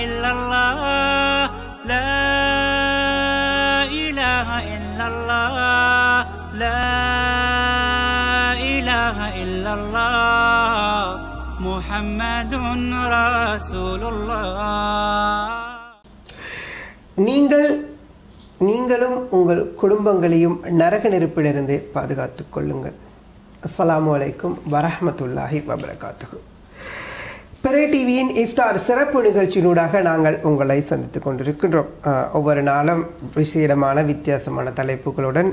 إلا الله لا إله إلا الله لا إله إلا الله محمد رسول الله நீங்கள் நீங்களும் உங்கள் குடும்பங்களையும் நரக நெருப்பிலிருந்து பாதுகாத்துக் கொள்ளுங்கள் அஸ்ஸலாமு அலைக்கும் வரஹ்மத்துல்லாஹி வபரகாத்துஹு பெரே டிவியின் இஃப்தார் சிறப்பு நிகழ்ச்சியினூடாக நாங்கள் உங்களை சந்தித்துக் கொண்டிருக்கின்றோம் அஹ், ஒவ்வொரு நாளும் விசேடமான வித்தியாசமான தலைப்புகளுடன்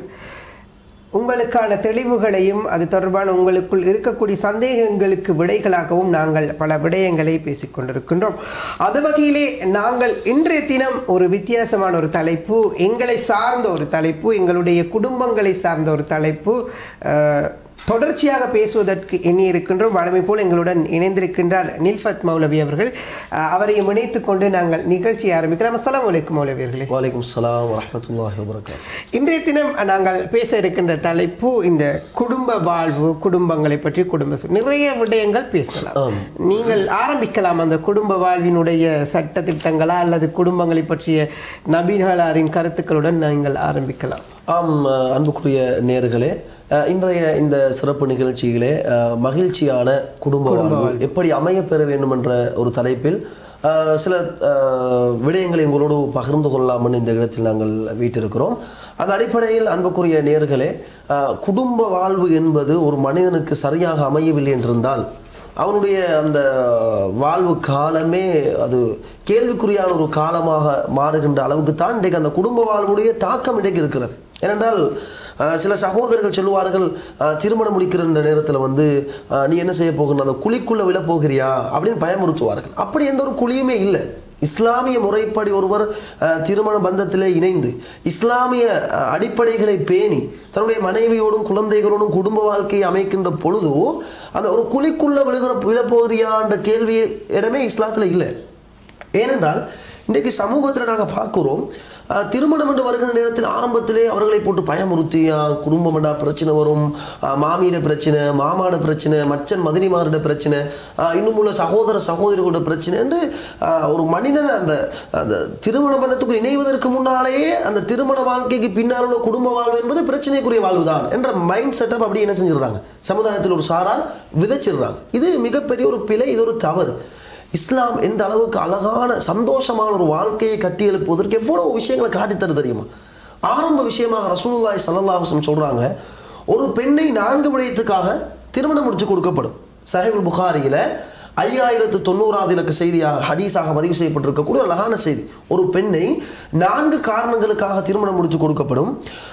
உங்களுக்கான தெளிவுகளையும் அது தொடர்பான உங்களுக்குள் இருக்கக்கூடிய சந்தேகங்களுக்கு விடைகளாகவும் நாங்கள் பல விடயங்களை பேசிக் கொண்டிருக்கின்றோம் அது வகையிலே நாங்கள் இன்றைய தினம் ஒரு வித்தியாசமான ஒரு தலைப்பு எங்களை சார்ந்த ஒரு தலைப்பு எங்களுடைய குடும்பங்களை சார்ந்த ஒரு தலைப்பு அஹ், தொடர்ச்சியாக பேசுவதற்கு எண்ணி இருக்கின்றோம் வழமை போல் எங்களுடன் இணைந்திருக்கின்றார் நில்ஃபத் மௌலவி அவர்கள் அஹ், அவரையும் இணைத்துக் கொண்டு நாங்கள் நிகழ்ச்சியை ஆரம்பிக்கலாம் அஸ்ஸலாமு அலைக்கும் மௌலவி அவர்களே வலைக்கும் சலாம் வரமத்துல்லாஹி வபரகாத்து இன்றைய தினம் நாங்கள் பேச இருக்கின்ற தலைப்பு இந்த குடும்ப வாழ்வு குடும்பங்களை பற்றி குடும்ப சூழ். நிறைய விடயங்கள் பேசலாம் நீங்கள் ஆரம்பிக்கலாம் அந்த குடும்ப வாழ்வினுடைய சட்ட திட்டங்களா அல்லது குடும்பங்களை பற்றிய நபிகளாரின் கருத்துக்களுடன் நீங்கள் ஆரம்பிக்கலாம் ஆம் அஹ், அன்புக்குரிய நேர்களே இன்றைய இந்த சிறப்பு நிகழ்ச்சியிலே அஹ், மகிழ்ச்சியான குடும்ப வாழ்வு எப்படி அமையப்பெற வேண்டும் என்ற ஒரு தலைப்பில் அஹ், சில அஹ், விடயங்களை உங்களோடு பகிர்ந்து கொள்ளலாம்னு இந்த இடத்தில் நாங்கள் வீட்டிருக்கிறோம் அந்த அடிப்படையில் அன்புக்குரிய நேர்களே அஹ், குடும்ப வாழ்வு என்பது ஒரு மனிதனுக்கு சரியாக அமையவில்லை என்றிருந்தால் அவனுடைய அந்த வாழ்வு காலமே அது கேள்விக்குறியான ஒரு காலமாக மாறுகின்ற அளவுக்கு தான் இன்றைக்கு அந்த குடும்ப வாழ்வுடைய தாக்கம் இன்றைக்கு இருக்கிறது ஏனென்றால் அஹ், சில சகோதரர்கள் சொல்லுவார்கள் அஹ், திருமணம் முடிக்கிற இந்த நேரத்தில் வந்து அஹ், நீ என்ன செய்ய போகிற அந்த குழிக்குள்ளே விழ போகிறியா அப்படின்னு பயமுறுத்துவார்கள் அப்படி எந்த ஒரு குழியுமே இல்லை இஸ்லாமிய முறைப்படி ஒருவர் அஹ், திருமண பந்தத்திலே இணைந்து இஸ்லாமிய அஹ், அடிப்படைகளை பேணி தன்னுடைய மனைவியோடும் குழந்தைகளோடும் குடும்ப வாழ்க்கையை அமைக்கின்ற பொழுது அந்த ஒரு குழிக்குள்ள விழுகிற விழப்போகிறியான்ற கேள்வி இடமே இஸ்லாத்தில் இல்லை ஏனென்றால் இன்றைக்கு சமூகத்தில் நாங்கள் பார்க்குறோம் அஹ், திருமணம் என்று வருகிற நேரத்தில் ஆரம்பத்திலே அவர்களை போட்டு பயமுறுத்தி அஹ், குடும்பம் என்றா பிரச்சனை வரும் அஹ், மாமியிட பிரச்சனை மாமாட பிரச்சனை மச்சன் மதினிமாரிட பிரச்சனை அஹ், இன்னும் உள்ள சகோதர சகோதரிகளோட பிரச்சனை என்று அஹ், ஒரு மனிதனை அந்த அந்த திருமண பந்தத்துக்கு இணைவதற்கு முன்னாலேயே அந்த திருமண வாழ்க்கைக்கு பின்னால் உள்ள குடும்ப வாழ்வு என்பது பிரச்சனைக்குரிய வாழ்வு தான் என்ற மைண்ட் செட்டப் அப்படி என்ன செஞ்சிடுறாங்க சமுதாயத்தில் ஒரு சாரார் விதைச்சிடுறாங்க இது மிகப்பெரிய ஒரு பிழை இது ஒரு தவறு இஸ்லாம் எந்த அளவுக்கு அழகான சந்தோஷமான ஒரு வாழ்க்கையை கட்டி எழுப்புவதற்கு எவ்வளவு விஷயங்களை காட்டித்தரு தெரியுமா ஆரம்ப விஷயமாக ரசூலுல்லாஹி ஸல்லல்லாஹு அலைஹி வஸல்லம் சொல்றாங்க ஒரு பெண்ணை நான்கு விடயத்துக்காக திருமணம் முடிச்சு கொடுக்கப்படும் சஹீஹுல் புகாரியில ஐயாயிரத்து தொண்ணூறாவது இலக்க செய்தியாக ஹதீஸாக பதிவு செய்யப்பட்டிருக்கக்கூடிய ஒரு அழகான செய்தி ஒரு பெண்ணை நான்கு காரணங்களுக்காக திருமணம் முடிச்சு கொடுக்கப்படும்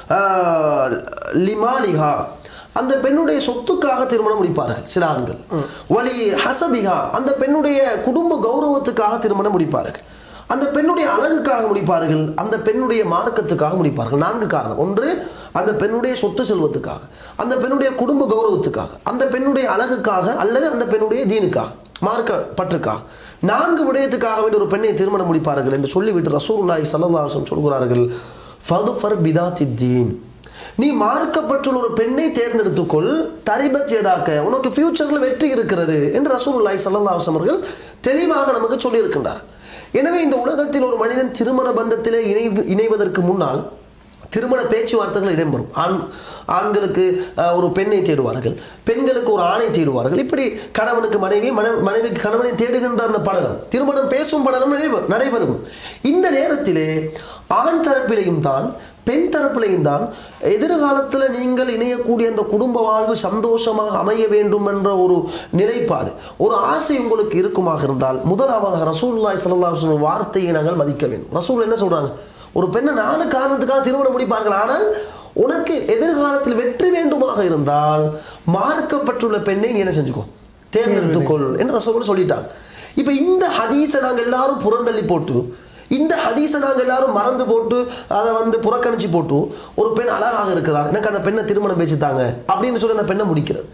ஆஹ், லிமாலிஹா அந்த பெண்ணுடைய சொத்துக்காக திருமணம் முடிப்பார்கள் சில ஆண்கள் வலி ஹசபிகா அந்த பெண்ணுடைய குடும்ப கௌரவத்துக்காக திருமணம் முடிப்பார்கள் அந்த பெண்ணுடைய அழகுக்காக முடிப்பார்கள் அந்த பெண்ணுடைய மார்க்கத்துக்காக முடிப்பார்கள் நான்கு காரணம் ஒன்று அந்த பெண்ணுடைய சொத்து செல்வத்துக்காக அந்த பெண்ணுடைய குடும்ப கௌரவத்துக்காக அந்த பெண்ணுடைய அழகுக்காக அல்லது அந்த பெண்ணுடைய தீனுக்காக மார்க்க பற்றுக்காக நான்கு விடயத்துக்காக வேண்டிய ஒரு பெண்ணை திருமணம் முடிப்பார்கள் என்று சொல்லிவிட்டு ரசூலுல்லாஹி ஸல்லல்லாஹு அலைஹி வஸல்லம் சொல்கிறார்கள் ஃபதுஃபர் பிதாத்தி தீன் நீ மார்க்கப்பட்டுள்ள ஒரு பெண்ணை தேர்ந்தெடுத்துக்கொள் தரிபத் ஏதாக்க உனக்கு ஃபியூச்சரில் வெற்றி இருக்கிறது என்று ரசூலுல்லாஹி ஸல்லல்லாஹு அலைஹி வஸல்லம் அவர்கள் தெளிவாக நமக்கு சொல்லியிருக்கின்றார் எனவே இந்த உலகத்தில் ஒரு மனிதன் திருமண பந்தத்திலே இணைவு இணைவதற்கு முன்னால் திருமண பேச்சுவார்த்தைகள் இடம்பெறும் ஆண் ஆண்களுக்கு அஹ், ஒரு பெண்ணை தேடுவார்கள் பெண்களுக்கு ஒரு ஆணை தேடுவார்கள் இப்படி கணவனுக்கு மனைவி மன மனைவிக்கு கணவனை தேடுகின்ற அந்த படலம் திருமணம் பேசும் படலம் நடைபெறும் நடைபெறும் இந்த நேரத்திலே ஆண் தரப்பிலையும் தான் பெண் தரப்பிலையும் தான் எதிர்காலத்தில் நீங்கள் இணையக்கூடிய அந்த குடும்ப வாழ்வு சந்தோஷமாக அமைய வேண்டும் என்ற ஒரு நிலைப்பாடு ஒரு ஆசை உங்களுக்கு இருக்குமாக இருந்தால் முதலாவதாக ரசூலுல்லாஹி ஸல்லல்லாஹு அலைஹி வஸல்லம் வார்த்தையை நாங்கள் மதிக்க வேண்டும் ரசூல் என்ன சொல்றாங்க ஒரு பெண்ணை நாலு காரணத்துக்காக திருமணம் முடிப்பார்கள் ஆனால் உனக்கு எதிர்காலத்தில் வெற்றி வேண்டுமாக இருந்தால் மார்க்கப்பட்டுள்ள பெண்ணை நீ என்ன செஞ்சுக்கோ தேர்ந்தெடுத்துக்கொள் என்று ரசூல் சொல்லிட்டாங்க இப்போ இந்த ஹதீஸை நாங்கள் எல்லாரும் புறந்தள்ளி போட்டு இந்த ஹதீஸை நாங்கள் எல்லாரும் மறந்து போட்டு அதை வந்து புறக்கணிச்சு போட்டு ஒரு பெண் அழகாக இருக்கிறார் எனக்கு அந்த பெண்ணை திருமணம் பேசித்தாங்க அப்படின்னு சொல்லி அந்த பெண்ணை முடிக்கிறது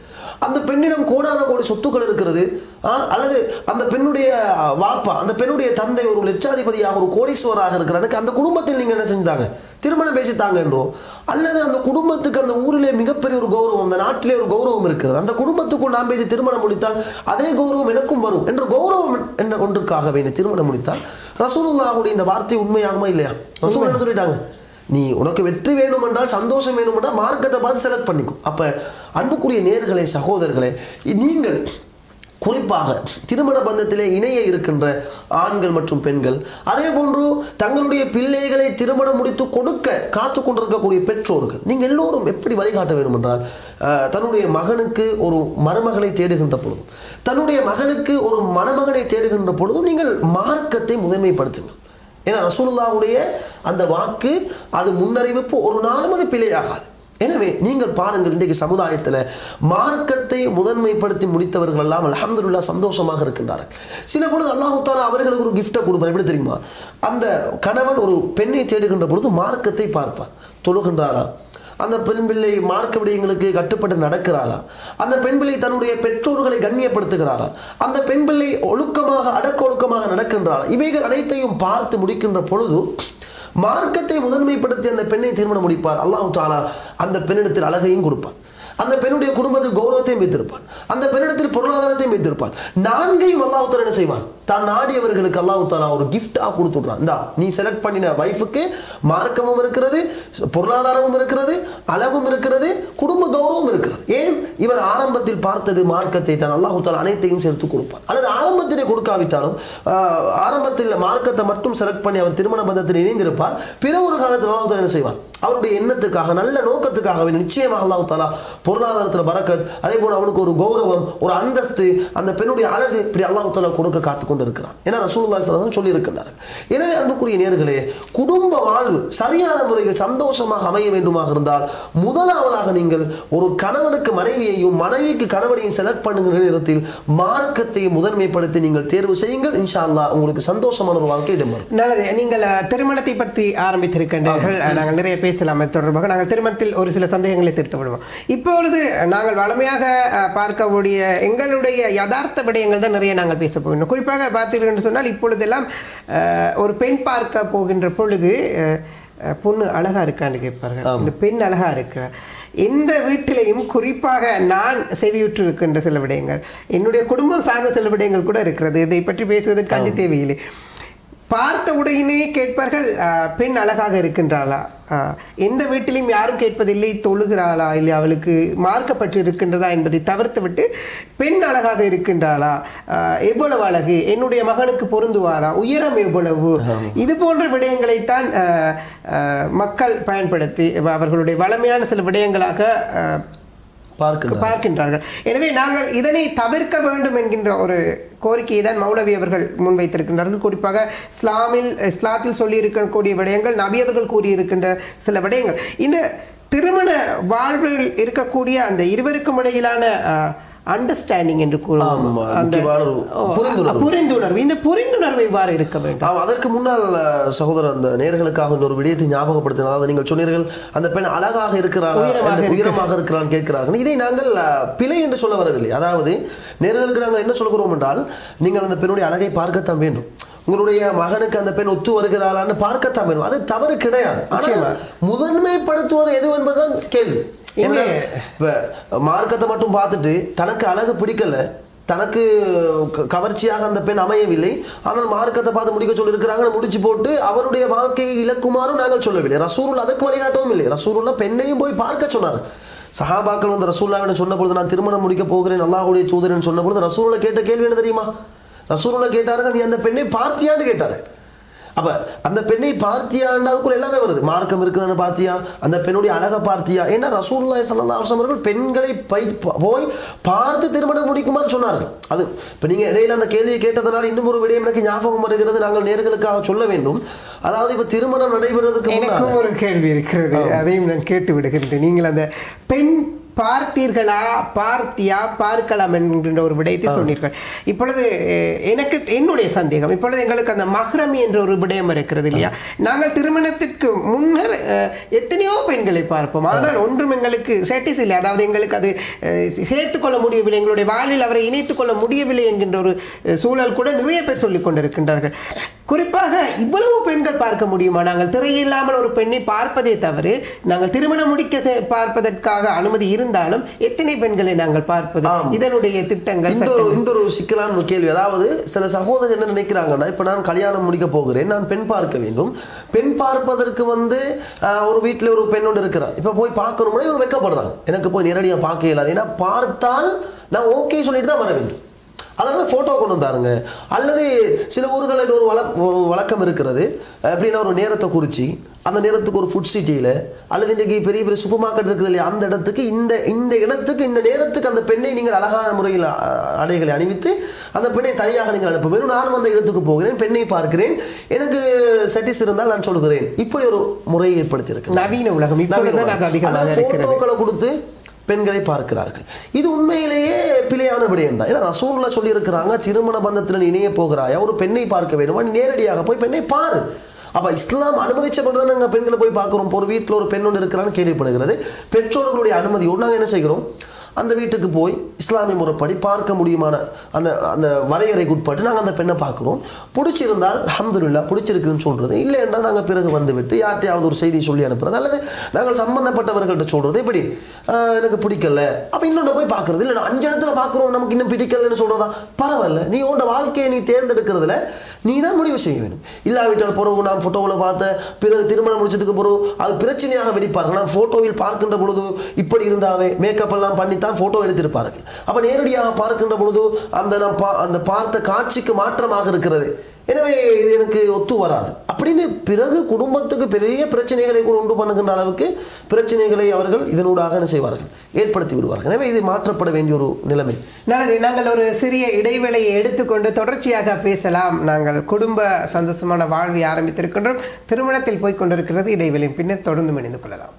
அந்த பெண்ணிடம் கோடான கோடி சொத்துக்கள் இருக்கிறது ஆ, அல்லது அந்த பெண்ணுடைய அ, வாப்பா அந்த பெண்ணுடைய தந்தை ஒரு லட்சாதிபதியாக ஒரு கோடீஸ்வராக இருக்கிறாருக்கு அந்த குடும்பத்தில் நீங்கள் என்ன செஞ்சாங்க திருமணம் பேசித்தாங்க என்றோ அல்லது அந்த குடும்பத்துக்கு அந்த ஊரிலே மிகப்பெரிய ஒரு கௌரவம் அந்த நாட்டிலே ஒரு கௌரவம் இருக்கிறது அந்த குடும்பத்துக்குள் நாம் பேசி திருமணம் முடித்தால் அதே கௌரவம் எனக்கும் வரும் என்ற கௌரவம் என்ற ஒன்றுக்காகவே நீ திருமணம் முடித்தால் ரசூலுல்லாஹுடைய இந்த வார்த்தை உண்மையாகுமா இல்லையா ரசூல் என்ன சொல்லிட்டாங்க நீ உனக்கு வெற்றி வேணும் என்றால் சந்தோஷம் வேணும் என்றால் மார்க்கத்தை பார்த்து செலக்ட் பண்ணிக்கும் அப்ப அன்புக்குரிய நேர்களே சகோதரர்களே நீங்கள் குறிப்பாக திருமண பந்தத்திலே இணைய இருக்கின்ற ஆண்கள் மற்றும் பெண்கள் அதே போன்று தங்களுடைய பிள்ளைகளை திருமணம் முடித்து கொடுக்க காத்து கொண்டிருக்கக்கூடிய பெற்றோர்கள் நீங்கள் எல்லோரும் எப்படி வழிகாட்ட வேண்டும் என்றால் அஹ், தன்னுடைய மகனுக்கு ஒரு மருமகளை தேடுகின்ற பொழுதும் தன்னுடைய மகனுக்கு ஒரு மணமகனை தேடுகின்ற பொழுதும் நீங்கள் மார்க்கத்தை முதன்மைப்படுத்துங்கள் ஏன்னா ரசூலுல்லாஹுடைய அந்த வாக்கு அது முன்னறிவிப்பு ஒரு நாளும் அது பிழையாகாது எனவே நீங்கள் பாருங்கள் இன்றைக்கு சமுதாயத்தில் மார்க்கத்தை முதன்மைப்படுத்தி முடித்தவர்கள் எல்லாம் அல்ஹம்துலில்லாஹ் சந்தோஷமாக இருக்கின்றார்கள் சில பொழுது அல்லாஹு தாலா அவர்களுக்கு ஒரு கிஃப்ட்டை கொடுப்பார் எப்படி தெரியுமா அந்த கணவன் ஒரு பெண்ணை தேடுகின்ற பொழுது மார்க்கத்தை பார்ப்பார் தொழுகின்றாரா அந்த பெண் பிள்ளை மார்க்க விடயங்களுக்கு கட்டுப்பட்டு நடக்கிறாளா அந்த பெண் பிள்ளை தன்னுடைய பெற்றோர்களை கண்ணியப்படுத்துகிறாளா அந்த பெண் பிள்ளை ஒழுக்கமாக அடக்க ஒழுக்கமாக நடக்கின்றாளா இவைகள் அனைத்தையும் பார்த்து முடிக்கின்ற பொழுது மார்க்கத்தை முதன்மைப்படுத்தி அந்த பெண்ணை திருமணம் முடிப்பார் அல்லாஹ் தாலா அந்த பெண்ணிடத்தில் அழகையும் கொடுப்பார் அந்த பெண்ணுடைய குடும்பத்துக்கு கௌரவத்தையும் வைத்திருப்பான் அந்த பெண்ணிடத்தில் பொருளாதாரத்தையும் வைத்திருப்பான் நான்கையும் அல்லாஹ் தாலா என்ன செய்வான் தான் நாடியவர்களுக்கு அல்லாஹ் தாலா ஒரு கிஃப்டாக கொடுத்துட்றான் இந்தா நீ செலக்ட் பண்ணின வைஃபுக்கு மார்க்கமும் இருக்கிறது பொருளாதாரமும் இருக்கிறது அழகும் இருக்கிறது குடும்ப கௌரவம் இருக்கிறது ஏன் இவர் ஆரம்பத்தில் பார்த்தது மார்க்கத்தை தான் அல்லாஹ் தாலா அனைத்தையும் சேர்த்து கொடுப்பார் அல்லது ஆரம்பத்திலே கொடுக்காவிட்டாலும் ஆஹ், ஆரம்பத்தில் மார்க்கத்தை மட்டும் செலக்ட் பண்ணி அவர் திருமண பந்தத்தில் இணைந்திருப்பார் பிற ஒரு காலத்தில் அல்லாஹ் தாலா என்ன செய்வார் அவருடைய எண்ணத்துக்காக நல்ல நோக்கத்துக்காக நிச்சயமாக அல்லாஹ் தாலா பொருளாதாரத்தில் பறக்கத் அதே போல அவனுக்கு ஒரு கௌரவம் ஒரு அந்தஸ்து அந்த பெண்ணுடைய அழகு இப்படி அல்லாஹ் தாலா கொடுக்க காத்து கொண்டு இருக்கிறான் ஏன்னா ரசூலுல்லாஹி ஸல்லல்லாஹு அலைஹி சொல்லி இருக்கின்றார்கள் எனவே அன்புக்குரிய நேர்களே குடும்ப வாழ்வு சரியான முறையில் சந்தோஷமாக அமைய வேண்டுமாக இருந்தால் முதலாவதாக நீங்கள் ஒரு கணவனுக்கு மனைவியையும் மனைவிக்கு கணவனையும் செலக்ட் பண்ணுகிற நேரத்தில் மார்க்கத்தை முதன்மைப்படுத்தி நீங்கள் தேர்வு செய்யுங்கள் இன்ஷா அல்லாஹ் உங்களுக்கு சந்தோஷமான ஒரு வாழ்க்கை இடம்பெறும் நல்லது நீங்கள் அஹ், திருமணத்தை பற்றி ஆரம்பித்திருக்கின்றீர்கள் அஹ், நாங்கள் நிறைய பேசலாம் அது தொடர்பாக நாங்கள் திருமணத்தில் ஒரு சில சந்தேகங்களை தீர்த்து விடுவோம் இப்பொழுது நாங்கள் வளமையாக அஹ், பார்க்கக்கூடிய எங்களுடைய யதார்த்த விடயங்கள் தான் நிறைய நாங்கள் பேச போகின்றோம் குறிப்பாக பார்த்தீர்கள் என்று சொன்னால் இப்பொழுதெல்லாம் அஹ், ஒரு பெண் பார்க்க போகின்ற பொழுது அஹ், அஹ், பொண்ணு அழகா இருக்கான்னு கேட்பார்கள் இந்த பெண் அழகா இருக்கிற எந்த வீட்டிலையும் குறிப்பாக நான் செவியுற்று இருக்கின்ற சில விடயங்கள் என்னுடைய குடும்பம் சார்ந்த சில விடயங்கள் கூட இருக்கிறது இதை பற்றி பேசுவதற்கு அஞ்சு தேவையில்லை பார்த்த உடனே கேட்பார்கள் "ஆஹ், பெண் அழகாக இருக்கின்றாளா ஆஹ், எந்த வீட்டிலும் யாரும் கேட்பதில்லை தொழுகிறாளா இல்லை அவளுக்கு மார்க்கப்பட்டு இருக்கின்றதா என்பதை தவிர்த்து விட்டு பெண் அழகாக இருக்கின்றாளா ஆஹ், எவ்வளவு அழகு என்னுடைய மகனுக்கு பொருந்துவாரா உயரம் எவ்வளவு இது போன்ற விடயங்களைத்தான் ஆஹ், ஆஹ், மக்கள் பயன்படுத்தி அவர்களுடைய வளமையான சில விடயங்களாக ஆஹ், பார்க்கின்றார் பார்க்கின்றார்கள் எனவே நாங்கள் இதனை தவிர்க்க வேண்டும் என்கின்ற ஒரு கோரிக்கையை தான் மௌலவி அவர்கள் முன்வைத்திருக்கின்றார்கள் குறிப்பாக இஸ்லாமில் இஸ்லாத்தில் சொல்லி இருக்கக்கூடிய விடயங்கள் நபி அவர்கள் கூறியிருக்கின்ற சில விடயங்கள் இந்த திருமண வாழ்வில் இருக்கக்கூடிய அந்த இருவருக்கும் இடையிலான அண்டர்ஸ்டாண்டிங் என்று கூறுவோம் ஆமா, அந்த முக்கியமான ஒரு ஓ, புரிந்துணர்வு. புரிந்துணர்வு இந்த புரிந்துணர்வு இவ்வாறு இருக்க வேண்டும் ஆம், அதற்கு முன்னால் அஹ், சகோதரர் அந்த நேர்களுக்காக இன்னொரு விடயத்தை ஞாபகப்படுத்தின அதாவது நீங்கள் சொன்னீர்கள் அந்த பெண் அழகாக இருக்கிறாரா உயரமாக என்று உயரமாக இருக்கிறான் கேட்கிறார்கள் இதை நாங்கள் அஹ், பிழை என்று சொல்ல வரவில்லை அதாவது நேர்களுக்கு நாங்கள் என்ன சொல்கிறோம் என்றால் நீங்கள் அந்த பெண்ணுடைய அழகை பார்க்கத்தான் வேண்டும் உங்களுடைய மகனுக்கு அந்த பெண் ஒத்து வருகிறாளான்னு பார்க்கத்தான் வேண்டும் அது தவறு கிடையாது ஆனால் முதன்மைப்படுத்துவது எது என்பதுதான் கேள்வி என்ன இப்ப மார்க்கத்தை மட்டும் பார்த்துட்டு தனக்கு அழகு பிடிக்கல தனக்கு க- கவர்ச்சியாக அந்த பெண் அமையவில்லை ஆனால் மார்க்கத்தை பார்த்து முடிக்க சொல்லி இருக்கிறாங்க முடிச்சு போட்டு அவருடைய வாழ்க்கையை இழக்குமாறும் நாங்கள் சொல்லவில்லை ரசூருல் அதுக்கு வழிகாட்டவும் இல்லை ரசூருல்லா பெண்ணையும் போய் பார்க்க சொன்னார் சஹாபாக்கள் வந்து ரசூல்லாவிடம் சொன்ன பொழுது நான் திருமணம் முடிக்க போகிறேன் அல்லாஹ்வுடைய தூதரன் சொன்ன பொழுது ரசூலுல்லா கேட்ட கேள்வி என்ன தெரியுமா ரசூலுல்லா கேட்டார்கள் நீ அந்த பெண்ணை பார்த்தியான்னு கேட்டாரு அப்ப அந்த பெண்ணை பார்த்தியான்னு அதுக்குள்ள எல்லாமே வருது மார்க்கம் இருக்குதுன்னு பார்த்தியா அந்த பெண்ணுடைய அழகை பார்த்தியா ஏன்னா ரசூலுல்லாஹி ஸல்லல்லாஹு அலைஹி வஸல்லம் அவர்கள் பெண்களை பை போய் பார்த்து திருமணம் முடிக்குமாறு சொன்னார்கள் அது இப்போ நீங்க இடையில அந்த கேள்வியை கேட்டதனால இன்னும் ஒரு விடயம் எனக்கு ஞாபகம் வருகிறது நாங்கள் நேர்களுக்காக சொல்ல வேண்டும் அதாவது இப்ப திருமணம் நடைபெறுவதற்கு முன்னால் எனக்கும் ஒரு கேள்வி இருக்கிறது அதையும் நான் கேட்டு விடுகின்றேன் நீங்கள் அந்த பெண் பார்த்தீர்களா பார்த்தியா பார்க்கலாம் என்கின்ற ஒரு விடயத்தை சொன்னீர்கள் இப்பொழுது அஹ், எனக்கு என்னுடைய சந்தேகம் இப்பொழுது எங்களுக்கு அந்த மஹ்ரமி என்ற ஒரு விடயம் இருக்கிறது இல்லையா நாங்கள் திருமணத்திற்கு முன்னர் அஹ், எத்தனையோ பெண்களை பார்ப்போம் ஆனால் ஒன்றும் எங்களுக்கு சேட்டிஸ் இல்லை அதாவது எங்களுக்கு அது அஹ், சேர்த்துக் கொள்ள முடியவில்லை எங்களுடைய வாழ்வில் அவரை இணைத்துக் கொள்ள முடியவில்லை என்கின்ற ஒரு அஹ், சூழல் கூட நிறைய பேர் சொல்லிக் கொண்டிருக்கின்றார்கள் குறிப்பாக இவ்வளவு பெண்கள் பார்க்க முடியுமா நாங்கள் திரையில்லாமல் ஒரு பெண்ணை பார்ப்பதே தவறு நாங்கள் திருமணம் முடிக்க செ- பார்ப்பதற்காக அனுமதி இருந்தாலும் எத்தனை பெண்களை நாங்கள் பார்ப்பது இதனுடைய திட்டங்கள் இந்த ஒரு இந்த ஒரு சிக்கலான ஒரு கேள்வி அதாவது சில சகோதரர் என்ன நினைக்கிறாங்கன்னா இப்போ நான் கல்யாணம் முடிக்க போகிறேன் நான் பெண் பார்க்க வேண்டும் பெண் பார்ப்பதற்கு வந்து ஆஹ், ஒரு வீட்டில் ஒரு பெண்ணோடு இருக்கிறான் இப்போ போய் பார்க்கணும்னா இவங்க வெக்கப்படுறாங்க எனக்கு போய் நேரடியாக பார்க்க இயலாது ஏன்னா பார்த்தால் நான் ஓகே சொல்லிட்டு தான் வர வேண்டும் அதனால ஃபோட்டோ கொண்டு வந்தாருங்க அல்லது சில ஊர்களில் ஒரு வழ ஒரு வழக்கம் இருக்கிறது எப்படின்னா ஒரு நேரத்தை குறித்து அந்த நேரத்துக்கு ஒரு ஃபுட் சிட்டியில் அல்லது இன்றைக்கி பெரிய பெரிய சூப்பர் மார்க்கெட் இருக்குது இல்லையா அந்த இடத்துக்கு இந்த இந்த இடத்துக்கு இந்த நேரத்துக்கு அந்த பெண்ணை நீங்கள் அழகான முறையில் அ- ஆடைகளை அணிவித்து அந்த பெண்ணை தனியாக நீங்கள் அனுப்ப வேண்டும் நானும் அந்த இடத்துக்கு போகிறேன் பெண்ணை பார்க்கிறேன் எனக்கு செட்டிஸ் இருந்தால் நான் சொல்கிறேன் இப்படி ஒரு முறையை ஏற்படுத்தியிருக்கிறேன் நவீன உலகம் இப்பொழுதுதான் அது அதிகமாக இருக்கிறது போட்டோக்களை கொடுத்து பெண்களை பார்க்கிறார்கள் இது உண்மையிலேயே பிழையான விடயம் தான் ஏன்னா ரசூல்ல சொல்லியிருக்கிறாங்க திருமண பந்தத்தில் நீ இணைய போகிறாயா ஒரு பெண்ணை பார்க்க வேணுமா நீ நேரடியாக போய் பெண்ணை பாரு அப்ப இஸ்லாம் அனுமதிச்சப்பட்டு தான் நாங்கள் பெண்களை போய் பார்க்குறோம் இப்போ ஒரு வீட்டில் ஒரு பெண் ஒன்று இருக்கிறான்னு கேள்விப்படுகிறது பெற்றோர்களுடைய அனுமதியோடு நாங்கள் என்ன செய்கிறோம் அந்த வீட்டுக்கு போய் இஸ்லாமிய முறைப்படி பார்க்க முடியுமான அந்த அந்த வரையறைக்கு உட்பட்டு நாங்கள் அந்த பெண்ணை பார்க்குறோம் பிடிச்சிருந்தால் அல்ஹம்துலில்லாஹ் பிடிச்சிருக்குதுன்னு சொல்கிறது இல்லை என்றால் நாங்கள் பிறகு வந்துவிட்டு யார்ட்டையாவது ஒரு செய்தி சொல்லி அனுப்புறது அல்லது நாங்கள் சம்பந்தப்பட்டவர்கள்ட்ட சொல்கிறது இப்படி ஆஹ், எனக்கு பிடிக்கல அப்போ இன்னொன்று போய் பார்க்குறது இல்லை நான் அஞ்சு இடத்துல பார்க்குறோம் நமக்கு இன்னும் பிடிக்கலன்னு சொல்கிறதா பரவாயில்ல நீ உன்னோட வாழ்க்கையை நீ தேர்ந்தெடுக்கிறதுல நீ தான் முடிவு செய்ய வேண்டும் இல்லாவிட்டால் பிறகு நான் ஃபோட்டோவில் பார்த்த பிறகு திருமணம் முடிச்சதுக்கு பிறகு அது பிரச்சனையாக வெடிப்பார்கள் நான் ஃபோட்டோவில் பார்க்கின்ற பொழுது இப்படி இருந்தாவே மேக்கப் எல்லாம் பண்ணித்தான் ஃபோட்டோ எடுத்திருப்பார்கள் அப்போ நேரடியாக பார்க்கின்ற பொழுது அந்த நான் பா அந்த பார்த்த காட்சிக்கு மாற்றமாக இருக்கிறது எனவே இது எனக்கு ஒத்து வராது அப்படின்னு பிறகு குடும்பத்துக்கு பெரிய பிரச்சனைகளை கூட உண்டு பண்ணுகின்ற அளவுக்கு பிரச்சனைகளை அவர்கள் இதனூடாக என்ன செய்வார்கள் ஏற்படுத்தி விடுவார்கள் எனவே இது மாற்றப்பட வேண்டிய ஒரு நிலைமை நல்லது நாங்கள் ஒரு சிறிய இடைவேளையை எடுத்துக்கொண்டு தொடர்ச்சியாக பேசலாம் நாங்கள் குடும்ப சந்தோஷமான வாழ்வை ஆரம்பித்திருக்கின்றோம் திருமணத்தில் போய் கொண்டிருக்து இடைவேளையின் பின்னர் தொடர்ந்து இணைந்து கொள்ளலாம்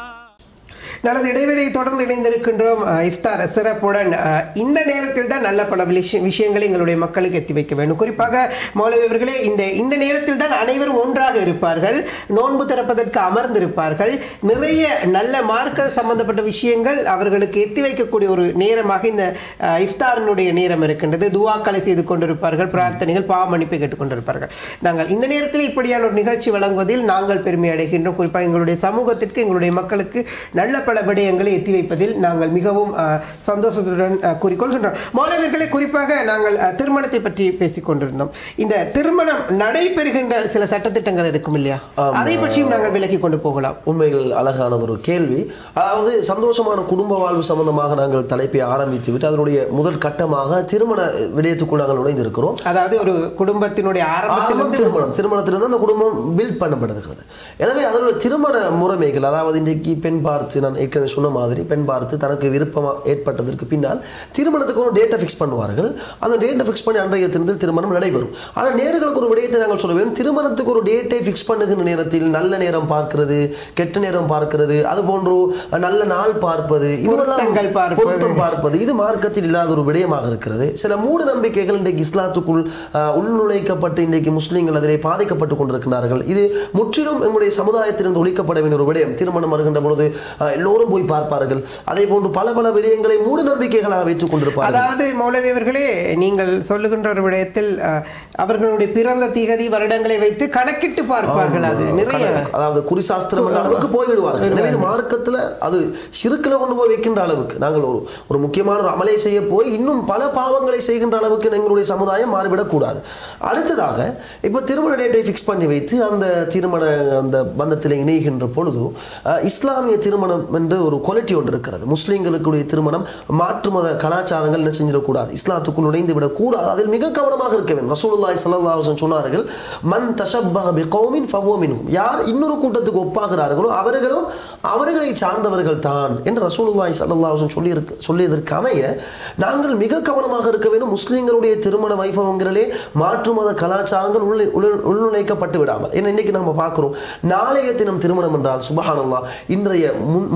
நல்லது இடைவெளியை தொடர்ந்து இணைந்திருக்கின்றோம் அஹ், இஃப்தார் சிறப்புடன் அஹ், இந்த நேரத்தில் தான் நல்ல பல விஷய- விஷயங்களை எங்களுடைய மக்களுக்கு எத்தி வைக்க வேண்டும் குறிப்பாக மௌலவி அவர்களே இந்த இந்த நேரத்தில் தான் அனைவரும் ஒன்றாக இருப்பார்கள் நோன்பு திறப்பதற்கு அமர்ந்திருப்பார்கள் நிறைய நல்ல மார்க்க சம்பந்தப்பட்ட விஷயங்கள் அவர்களுக்கு எத்தி வைக்கக்கூடிய ஒரு நேரமாக இந்த அஹ், இஃப்தாரினுடைய நேரம் இருக்கின்றது துவாக்களை செய்து கொண்டிருப்பார்கள் பிரார்த்தனைகள் பாவ மன்னிப்பை கேட்டுக்கொண்டிருப்பார்கள் நாங்கள் இந்த நேரத்தில் இப்படியான ஒரு நிகழ்ச்சி வழங்குவதில் நாங்கள் பெருமை அடைகின்றோம் குறிப்பாக எங்களுடைய சமூகத்திற்கு எங்களுடைய மக்களுக்கு நல்ல பல விடயங்களை எத்தி வைப்பதில் நாங்கள் மிகவும் அஹ், சந்தோஷத்துடன் அஹ், கூறிக்கொள்கின்றோம் மாணவர்களை குறிப்பாக நாங்கள் அஹ், திருமணத்தை பற்றி பேசிக் கொண்டிருந்தோம் இந்த திருமணம் நடைபெறுகின்ற சில சட்டத்திட்டங்கள் இருக்கும் இல்லையா அதை பற்றியும் நாங்கள் விலக்கி கொண்டு போகலாம் உண்மையில் அழகான ஒரு கேள்வி அதாவது சந்தோஷமான குடும்ப வாழ்வு சம்பந்தமாக நாங்கள் தலைப்பை ஆரம்பித்து விட்டு அதனுடைய முதல் கட்டமாக திருமண விடயத்துக்குள் நாங்கள் நுழைந்திருக்கிறோம் அதாவது ஒரு குடும்பத்தினுடைய ஆரம்பம் ஆரம்பத்தில் திருமணம் திருமணத்திலிருந்து அந்த குடும்பம் பில்ட் பண்ணப்படுகிறது எனவே அதனுடைய திருமண முறைமைகள் அதாவது இன்றைக்கு பெண் பார்த்து நான் ஏற்கனவே சொன்ன மாதிரி பெண் பார்த்து தனக்கு விருப்பமாக ஏற்பட்டதற்கு பின்னால் திருமணத்துக்கு ஒரு டேட்டை ஃபிக்ஸ் பண்ணுவார்கள் அந்த டேட்டை ஃபிக்ஸ் பண்ணி அன்றைய தினத்தில் திருமணம் நடைபெறும் ஆனால் நேர்களுக்கு ஒரு விடயத்தை நாங்கள் சொல்ல வேண்டும் திருமணத்துக்கு ஒரு டேட்டை ஃபிக்ஸ் பண்ணுகின்ற நேரத்தில் நல்ல நேரம் பார்க்கிறது கெட்ட நேரம் பார்க்கிறது அது போன்று நல்ல நாள் பார்ப்பது பொருத்தங்கள் இதுவெல்லாம் பார்ப்பது. பொருத்தம் பார்ப்பது இது மார்க்கத்தில் இல்லாத ஒரு விடயமாக இருக்கிறது சில மூட நம்பிக்கைகள் இன்றைக்கு இஸ்லாத்துக்குள் ஆஹ், உள்நுழைக்கப்பட்டு இன்றைக்கு முஸ்லீம்கள் அதிலே பாதிக்கப்பட்டு கொண்டிருக்கிறார்கள் இது முற்றிலும் நம்முடைய சமுதாயத்திலிருந்து ஒழிக்கப்பட வேண்டிய ஒரு விடயம் திருமணம் வருகின்ற பொழுது ஆஹ், எல்லோரும் போய் பார்ப்பார்கள் அதே போன்று பல பல விடயங்களை மூட நம்பிக்கைகளாக வைத்துக் கொண்டிருப்பார்கள் அதாவது மௌலவி அவர்களே நீங்கள் சொல்லுகின்ற ஒரு விடயத்தில் அஹ், அவர்களுடைய பிறந்த திகதி வருடங்களை வைத்து கணக்கிட்டு பார்ப்பார்கள் அது நிறைய கணக்கு. அதாவது குறிசாஸ்திரம் என்ற அளவுக்கு போய்விடுவார்கள் எனவே இது மார்க்கத்தில் அது சிறுக்கில் கொண்டு போய் வைக்கின்ற அளவுக்கு நாங்கள் ஒரு ஒரு முக்கியமான ஒரு அமலை செய்ய போய் இன்னும் பல பாவங்களை செய்கின்ற அளவுக்கு எங்களுடைய சமுதாயம் மாறிவிடக்கூடாது அடுத்ததாக இப்போ திருமண டேட்டை ஃபிக்ஸ் பண்ணி வைத்து அந்த திருமண அந்த பந்தத்தில் இணைகின்ற பொழுது அஹ், இஸ்லாமிய திருமணம் என்று ஒரு குவாலிட்டி ஒன்று இருக்கிறது முஸ்லீம்களுக்குடைய திருமணம் மாற்று மத கலாச்சாரங்கள் என்ன செஞ்சிடக்கூடாது இஸ்லாத்துக்குள் நுழைந்து விடக்கூடாது அதில் மிக கவனமாக இருக்க வேண்டும் ரசூலுல்லாஹி ஸல்லல்லாஹு அலைஹி வஸல்லம் சொன்னார்கள் மன் தஷப்பஹ பிகௌமின் ஃபஹுவ மின்ஹும் யார் இன்னொரு கூட்டத்துக்கு ஒப்பாகிறார்களோ அவர்களும் அவர்களை சார்ந்தவர்கள் தான் என்று ரசூலுல்லாஹி ஸல்லல்லாஹு அலைஹி வஸல்லம் சொல்லி இருக்கு சொல்லியதற்கு அமைய நாங்கள் மிக கவனமாக இருக்க வேண்டும் முஸ்லீம்களுடைய திருமண வைபவங்களிலே மாற்று மத கலாச்சாரங்கள் உள்ள உள்ள- உள்நுழைக்கப்பட்டு விடாமல் ஏன்னா இன்னைக்கு நம்ம பார்க்கிறோம் நாளைய தினம் திருமணம் என்றால் சுபஹானல்லாஹ் இன்றைய முன்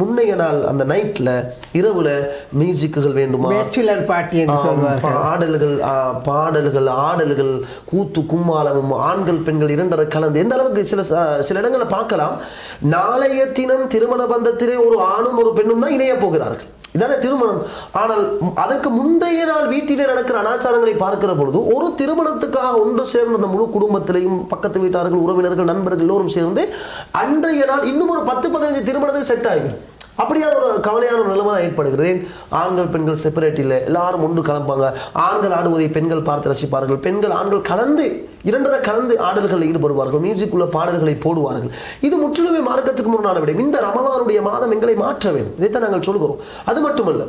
முன்னைய நாள் அந்த நைட்ல இரவுல மியூசிக்குகள் வேண்டுமா பேச்சுலர் பார்ட்டி என்று ஆம், சொல்வார் பாடல்கள் ஆ, பாடல்கள் ஆடல்கள் கூத்து கும்மாளமும் ஆண்கள் பெண்கள் இரண்டரை கலந்து எந்த அளவுக்கு சில ச- சில இடங்களை பார்க்கலாம் நாளைய தினம் திருமண பந்தத்திலே ஒரு ஆணும் ஒரு பெண்ணும் தான் இணைய போகிறார்கள் இதானே திருமணம் ஆனால் ம், அதற்கு முந்தைய நாள் வீட்டிலே நடக்கிற அனாச்சாரங்களை பார்க்கிற பொழுது ஒரு திருமணத்துக்காக ஒன்று சேர்ந்த அந்த முழு குடும்பத்திலையும் பக்கத்து வீட்டார்கள் உறவினர்கள் நண்பர்கள் எல்லோரும் சேர்ந்து அன்றைய நாள் இன்னும் ஒரு பத்து பதினஞ்சு திருமணத்துக்கு செட் ஆகிடும் அப்படியான ஒரு கவலையான ஒரு நிலைமை தான் ஏற்படுகிறது ஏன் ஆண்கள் பெண்கள் செப்பரேட் இல்லை எல்லாரும் ஒன்று கலப்பாங்க ஆண்கள் ஆடுவதை பெண்கள் பார்த்து ரசிப்பார்கள் பெண்கள் ஆண்கள் கலந்து இரண்டரை கலந்து ஆடல்களில் ஈடுபடுவார்கள் மியூசிக் உள்ள பாடல்களை போடுவார்கள் இது முற்றிலுமே மார்க்கத்துக்கு முன்னான விட இந்த ரமதானுடைய மாதம் எங்களை மாற்ற வேண்டும் இதைத்தான் நாங்கள் சொல்கிறோம் அது மட்டுமல்ல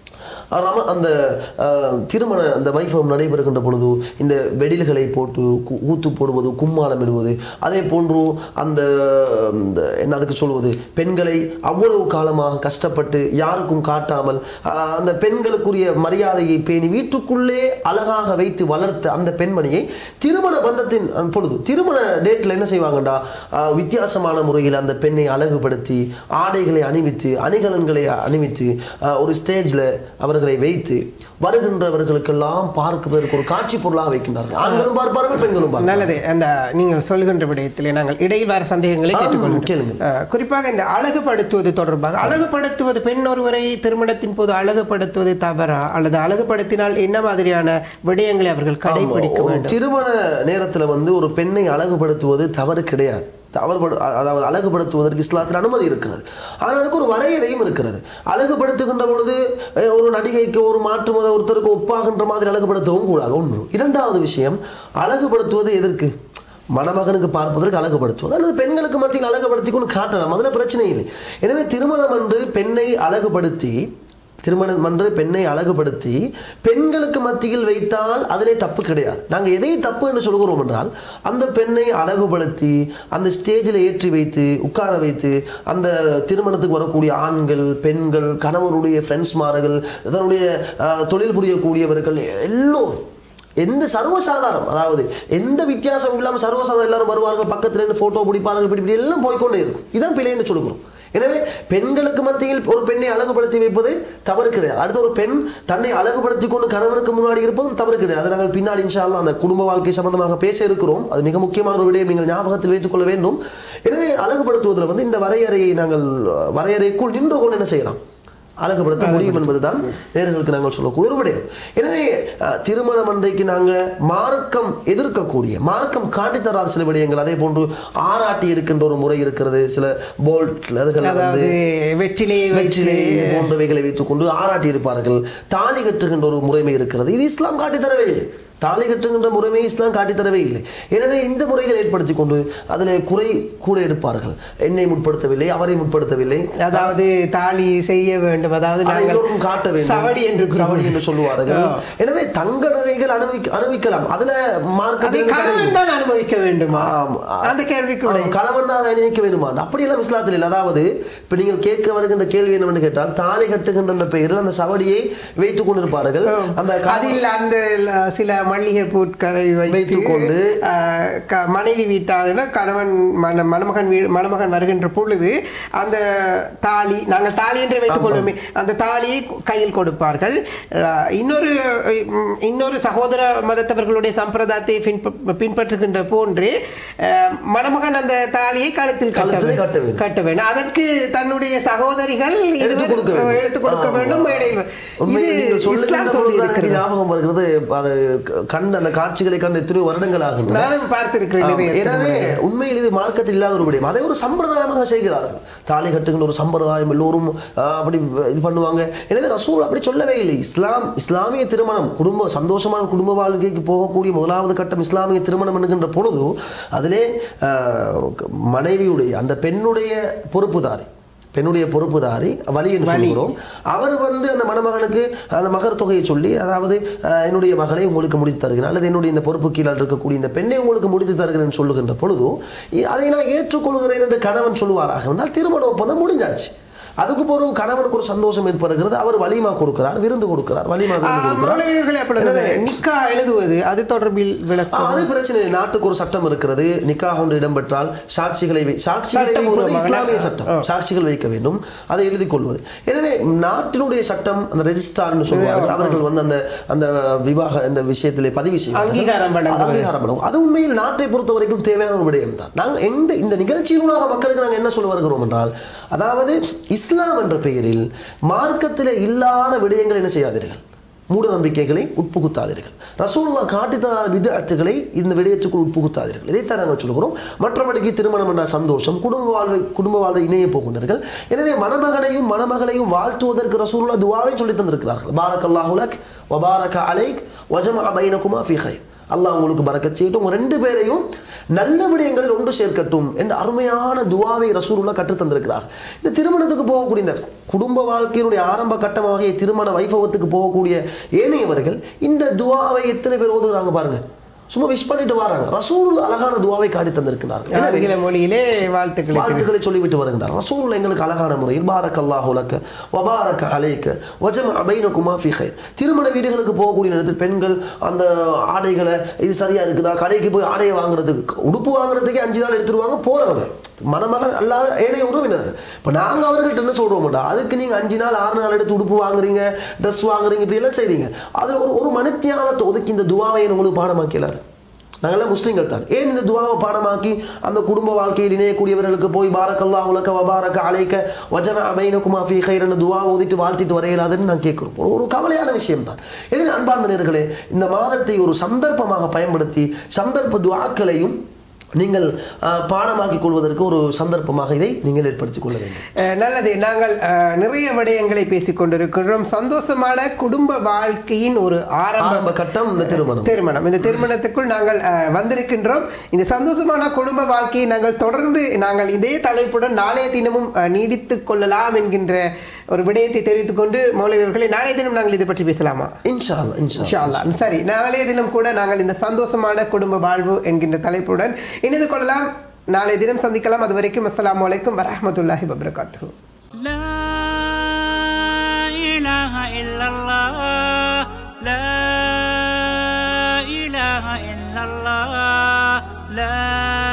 ரம அந்த அஹ், திருமண அந்த வைபவம் நடைபெறுகின்ற பொழுது இந்த வெடில்களை போட்டு கு- ஊத்து போடுவது கும்மாளம் இடுவது அதே போன்று அந்த இந்த என்ன அதுக்கு சொல்வது பெண்களை அவ்வளவு காலமாக கஷ்டப்பட்டு யாருக்கும் காட்டாமல் அஹ், அந்த பெண்களுக்குரிய மரியாதையை பேணி வீட்டுக்குள்ளே அழகாக வைத்து வளர்த்த அந்த பெண்மணியை திருமண பந்தத்தின் அந்த பொழுது திருமண டேட்டில் என்ன செய்வாங்கண்டா அஹ், வித்தியாசமான முறையில் அந்த பெண்ணை அழகுபடுத்தி ஆடைகளை அணிவித்து அணிகலன்களை அணிவித்து அஹ், ஒரு ஸ்டேஜில் அவர்களை வைத்து வருகின்றவர்களுக்கெல்லாம் பார்ப்பதற்கு ஒரு காட்சி பொருளாக வைக்கின்றார்கள் ஆண்களும் பார்ப்பார்கள் பெண்களும் பார்ப்பார்கள் நல்லது அந்த நீங்கள் சொல்கின்ற விடயத்திலே நாங்கள் இடையில் வர சந்தேகங்களை ஆம், கேட்டுக்கொள்கிறோம் கேளுங்க. அஹ், குறிப்பாக இந்த அழகுபடுத்துவது தொடர்பாக அழகுபடுத்துவது பெண் ஒருவரை திருமணத்தின் போது அழகுபடுத்துவது தவறா அல்லது அழகுபடுத்தினால் என்ன மாதிரியான விடயங்களை அவர்கள் கடைபிடிக்க ஒரு வேண்டும் திருமண நேரத்துல வந்து ஒரு பெண்ணை அழகுபடுத்துவது தவறு கிடையாது தவறுபடு அ- அதாவது அழகுபடுத்துவதற்கு இஸ்லாத்தில் அனுமதி இருக்கிறது ஆனால் அதுக்கு ஒரு வரையறையும் இருக்கிறது அழகுபடுத்துகின்ற பொழுது அஹ், ஒரு நடிகைக்கு ஒரு மாற்று மத ஒருத்தருக்கு ஒப்பாகின்ற மாதிரி அழகுபடுத்தவும் கூடாது ஒன்று இரண்டாவது விஷயம் அழகுபடுத்துவது எதற்கு மணமகனுக்கு பார்ப்பதற்கு அழகுபடுத்துவது அல்லது பெண்களுக்கு மத்தியில் அழகுபடுத்திக்கொண்டு காட்டலாம் அதில் பிரச்சனை இல்லை எனவே திருமணம் அன்று பெண்ணை அழகுபடுத்தி திருமணம் அன்று பெண்ணை அழகுபடுத்தி பெண்களுக்கு மத்தியில் வைத்தால் அதிலே தப்பு கிடையாது நாங்கள் எதை தப்பு என்று சொல்கிறோம் என்றால் அந்த பெண்ணை அழகுபடுத்தி அந்த ஸ்டேஜில் ஏற்றி வைத்து உட்கார வைத்து அந்த திருமணத்துக்கு வரக்கூடிய ஆண்கள் பெண்கள் கணவருடைய ஃப்ரெண்ட்ஸ்மார்கள் தன்னுடைய அஹ், தொழில் புரியக்கூடியவர்கள் எல்லோரும் எந்த சர்வசாதாரணம் அதாவது எந்த வித்தியாசம் இல்லாமல் சர்வசாதாரணம் எல்லாரும் வருவார்கள் பக்கத்துல இருந்து போட்டோ பிடிப்பார்கள் இப்படி இப்படி எல்லாம் போய்க்கொண்டே இருக்கும் இதான் பிழைன்னு சொல்லுகிறோம் எனவே பெண்களுக்கு மத்தியில் ஒரு பெண்ணை அழகுபடுத்தி வைப்பது தவறு கிடையாது அடுத்து ஒரு பெண் தன்னை அழகுபடுத்தி கொண்டு கணவனுக்கு முன்னாடி இருப்பதும் தவறு கிடையாது அதை நாங்கள் பின்னாடி இன்ஷா அல்லாஹ் அந்த குடும்ப வாழ்க்கை சம்பந்தமாக பேச இருக்கிறோம் அது மிக முக்கியமான ஒரு விடயம் நீங்கள் ஞாபகத்தில் வைத்துக் கொள்ள வேண்டும் எனவே அழகுபடுத்துவதில் வந்து இந்த வரையறையை நாங்கள் வரையறைக்குள் நின்று கொண்டு என்ன செய்யலாம் அழகுபடுத்த முடியும் என்பதுதான் நேர்களுக்கு நாங்கள் சொல்லக்கூடிய ஒரு விடயம் எனவே அஹ், திருமணம் அன்றைக்கு நாங்கள் மார்க்கம் எதிர்க்கக்கூடிய மார்க்கம் காட்டித்தராத சில விடயங்கள் அதே போன்று ஆராட்டி எடுக்கின்ற ஒரு முறை இருக்கிறது சில போல்ட் அதுகளை வந்து அதாவது வெற்றிலையை வெற்றிலை வைத்து இது போன்றவைகளை வைத்துக்கொண்டு ஆராட்டி இருப்பார்கள் தாலி கட்டுகின்ற ஒரு முறைமை இருக்கிறது இது இஸ்லாம் காட்டித் தரவே இல்லை தாலி கட்டுகின்ற முறைமை இஸ்லாம் காட்டித் தரவே இல்லை எனவே இந்த முறைகள் ஏற்படுத்தி கொண்டு அதில் குறை கூட எடுப்பார்கள் என்னை முற்படுத்தவில்லை அவரை முற்படுத்தவில்லை அதாவது தாலி செய்ய வேண்டும் அதாவது அதை நாங்கள் எல்லோருக்கும் காட்ட வேண்டும் சவடி என்று சவடி என்று சொல்லுவார்கள் ஆ. எனவே தங்க நகைகள் அனுபவிக்க அனுபவிக்கலாம் அதுல அதை மார்க்கத்தில் தடை கணவன் தான் அனுபவிக்க வேண்டுமா ஆம். அந்த கேள்விக்கு விடை. ஆம், கணவன் தான் அதை நினைக்க வேண்டுமா அப்படியெல்லாம் இஸ்லாத்தில் இல்லை அதாவது இப்ப நீங்கள் கேட்க வருகின்ற கேள்வி என்னவென்று கேட்டால் தாலி கட்டுகின்ற பெயரில் அந்த சவடியை வைத்துக் கொண்டிருப்பார்கள் அந்த கணவன் அதில் அந்த ல- சில மல்லிகை பூட்களை வைத்து வைத்துக்கொண்டு, ஆஹ், க- மனைவி வீட்டாரிடம் கணவன் மண- மணமகன் வீ மணமகன் வருகின்ற பொழுது அந்த தாலி நாங்கள் தாலி என்று வைத்துக் கொள்வோமே அந்த தாலியை கையில் கொடுப்பார்கள் ஆஹ், இன்னொரு உம், இன்னொரு சகோதர மதத்தவர்களுடைய சம்பிரதாயத்தை பின்ப- பின்பற்றுகின்ற போன்று ஆஹ், மணமகன் அந்த தாலியை கழுத்தில் கட்ட கழுத்திலே வேண்டும். கட்ட வேண்டும். கட்ட வேண்டும் அதற்கு தன்னுடைய சகோதரிகள் எடுத்து இருவர் கொடுக்க வேண்டும். எடுத்துக் கொடுக்க ஆமா. வேண்டும் மேடையில் உண்மையில் இது நீங்கள் சொல்லுகின்ற இஸ்லாம் பொழுது சொல்லி தான் எனக்கு இருக்கிறது ஞாபகம் வருகிறது அது க- கண் அந்த காட்சிகளை கண்டு எத்தனையோ வருடங்கள் ஆகின்றன நானும் பார்த்திருக்கிறேன் ஆம், நிறைய எனவே உண்மையில் இது மார்க்கத்தில் இல்லாத ஒரு விடயம் அதை ஒரு சம்பிரதாயமாக செய்கிறார்கள் தாலி கட்டுகின்ற ஒரு சம்பிரதாயம் எல்லோரும் ஆ, அப்படி இது பண்ணுவாங்க எனவே ரசூல் அப்படி சொல்லவே இல்லை இஸ்லாம் இஸ்லாமிய திருமணம் குடும்ப சந்தோஷமான குடும்ப வாழ்க்கைக்கு போகக்கூடிய முதலாவது கட்டம் இஸ்லாமிய திருமணம் என்கின்ற பொழுது அதிலே ஆ, மனைவியுடைய அந்த பெண்ணுடைய பொறுப்புதாரி பெண்ணுடைய பொறுப்புதாரி வழி என்று சொல்கிறோம் அவர் வந்து அந்த மணமகனுக்கு அந்த மகர் தொகையை சொல்லி அதாவது அஹ், என்னுடைய மகளை உங்களுக்கு முடித்து தருகிறேன் அல்லது என்னுடைய இந்த பொறுப்பு கீழால் இருக்கக்கூடிய இந்த பெண்ணை உங்களுக்கு முடித்து தருகிறேன் சொல்லுகின்ற பொழுது இ- அதை நான் ஏற்றுக்கொள்கிறேன் என்று கணவன் சொல்லுவாராக இருந்தால் திருமண ஒப்பந்தம் முடிஞ்சாச்சு அதுக்கு பிறகு கணவனுக்கு ஒரு சந்தோஷம் ஏற்படுகிறது அவர் வலிமா கொடுக்கிறார் விருந்து கொடுக்கிறார் வலிமா விருந்து கொடுக்கிறார் மாணவியர்களே அப்பொழுது நிக்கா எழுதுவது அது தொடர்பில் ஆ, விளக்கம் அது பிரச்சனை இல்லை. நாட்டுக்கு ஒரு சட்டம் இருக்கிறது நிக்காஹ் ஒன்று இடம்பெற்றால் சாட்சிகளை வை- சாட்சிகளை வைப்பது சட்டபூர்வமாக. இஸ்லாமிய சட்டம் சாட்சிகள் வைக்க வேண்டும் அதை எழுதி கொள்வது எனவே நாட்டினுடைய சட்டம் அந்த ரெஜிஸ்ட்ரார்னு சொல்வார்கள் அவர்கள் வந்து அந்த அந்த விவாக இந்த விஷயத்திலே பதிவு செய்வார்கள் அங்கீகாரம் வழங்குவது. அங்கீகாரம் வழங்கும் அது உண்மையில் நாட்டை பொறுத்த வரைக்கும் தேவையான ஒரு விடயம் தான் நாங்கள் எந்த இந்த நிகழ்ச்சியினூடாக மக்களுக்கு நாங்கள் என்ன சொல்ல வருகிறோம் என்றால் அதாவது இஸ்லாம் என்ற பெயரில் மார்க்கத்தில் இல்லாத விடயங்களை என்ன செய்யாதீர்கள் மூட நம்பிக்கைகளை உட்புகுத்தாதீர்கள் ரசூலுல்லா காட்டித்த விதத்துகளை இந்த விடயத்துக்குள் உட்புகுத்தாதீர்கள் இதைத்தான் நாங்கள் சொல்கிறோம் மற்றபடிக்கு திருமணம் என்ற சந்தோஷம் குடும்ப வாழ்வை குடும்ப வாழ்வை இணைய போகின்றார்கள் எனவே மணமகனையும் மணமகளையும் வாழ்த்துவதற்கு ரசூலுல்லா துவாவை சொல்லி தந்திருக்கிறார்கள் பாரக் அல்லாஹுலக் வபாரக அலைக் வஜம பைனகுமா ஃபி கைர் அல்லாஹ் உங்களுக்கு பறக்கச் செய்யட்டும் உங்க ரெண்டு பேரையும் நல்ல விடயங்களில் ஒன்று சேர்க்கட்டும் என்ற அருமையான துவாவை ரசூலுல்லா கற்றுத் தந்திருக்கிறார் இந்த திருமணத்துக்கு போகக்கூடிய இந்த குடும்ப வாழ்க்கையினுடைய ஆரம்ப கட்டமாகிய திருமண வைபவத்துக்கு போகக்கூடிய ஏனையவர்கள் இந்த துவாவை எத்தனை பேர் ஓதுகிறாங்க பாருங்க சும்மா விஷ் பண்ணிட்டு வராங்க ரசூல் அழகான துவாவை காட்டி தந்திருக்கிறார்கள் எனவே ஆங்கில மொழியிலே வாழ்த்துக்களை வாழ்த்துக்களை சொல்லிவிட்டு வருகின்றார் ரசூல் எங்களுக்கு அழகான முறையில் பாரக் அல்லாஹ் உலக்க வபாரக்க அலைக்க வஜம் அபைனகுமா ஃபி கைர் திருமண வீடுகளுக்கு போகக்கூடிய நேரத்தில் பெண்கள் அந்த ஆடைகளை இது சரியா இருக்குதா கடைக்கு போய் ஆடையை வாங்குறதுக்கு உடுப்பு வாங்குறதுக்கே அஞ்சு நாள் எடுத்துருவாங்க போறவங்க மணமகன் அல்லாத ஏனைய உறவினர்கள் இப்போ நாங்கள் அவர்கள்ட்ட என்ன சொல்கிறோம்டா அதுக்கு நீங்கள் அஞ்சு நாள் ஆறு நாள் எடுத்து உடுப்பு வாங்குறீங்க ட்ரெஸ் வாங்குறீங்க இப்படி எல்லாம் செய்றீங்க அதில் ஒரு ஒரு மணித்தியாலத்தை ஒதுக்கி இந்த துவாவை உங்களுக்கு பாடமாக்கலாது நாங்கள்லாம் முஸ்லீம்கள் தான் ஏன் இந்த துவாவை பாடமாக்கி அந்த குடும்ப வாழ்க்கையில் இணையக்கூடியவர்களுக்கு போய் பாரக்கல்லா உலக வபாரக்க அலைக்க வஜம அபைனகுமா ஃபீ கைரன்னு துவா ஓதிட்டு வாழ்த்திட்டு வரையலாதுன்னு நான் கேட்குறோம் ஒரு- ஒரு கவலையான விஷயம் தான் எனவே அன்பார்ந்த நேர்களே இந்த மாதத்தை ஒரு சந்தர்ப்பமாக பயன்படுத்தி சந்தர்ப்ப துவாக்களையும் நீங்கள் அஹ், பாடமாக்கிக் கொள்வதற்கு ஒரு சந்தர்ப்பமாக இதை நீங்கள் ஏற்படுத்திக் கொள்ள வேண்டும் அஹ் நல்லது நாங்கள் அஹ், நிறைய விடயங்களை பேசிக் கொண்டிருக்கிறோம் சந்தோஷமான குடும்ப வாழ்க்கையின் ஒரு ஆரம்ப ஆரம்ப கட்டம் இந்த திருமணம் திருமணம் இந்த திருமணத்துக்குள் நாங்கள் அஹ், வந்திருக்கின்றோம் இந்த சந்தோஷமான குடும்ப வாழ்க்கையை நாங்கள் தொடர்ந்து நாங்கள் இதே தலைப்புடன் நாளைய தினமும் அஹ், நீடித்துக் கொள்ளலாம் என்கின்ற ஒரு விடயத்தை தெரிவித்துக் கொண்டு மௌலவியர்களை நாளைய தினம் நாங்கள் இதை பற்றி பேசலாமா இன்ஷா அல்லாஹ் இன்ஷா இன்ஷா அல்லாஹ். சரி நாளைய தினம் கூட நாங்கள் இந்த சந்தோஷமான குடும்ப வாழ்வு என்கின்ற தலைப்புடன் இணைந்து கொள்ளலாம் நாளைய தினம் சந்திக்கலாம் அது வரைக்கும் அஸ்ஸலாமு அலைக்கும் வரஹ்மத்துல்லாஹி வபரகாத்துஹு لا إله إلا الله لا إله إلا الله لا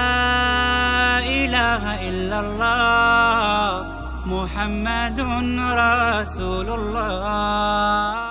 إله إلا الله محمد رسول الله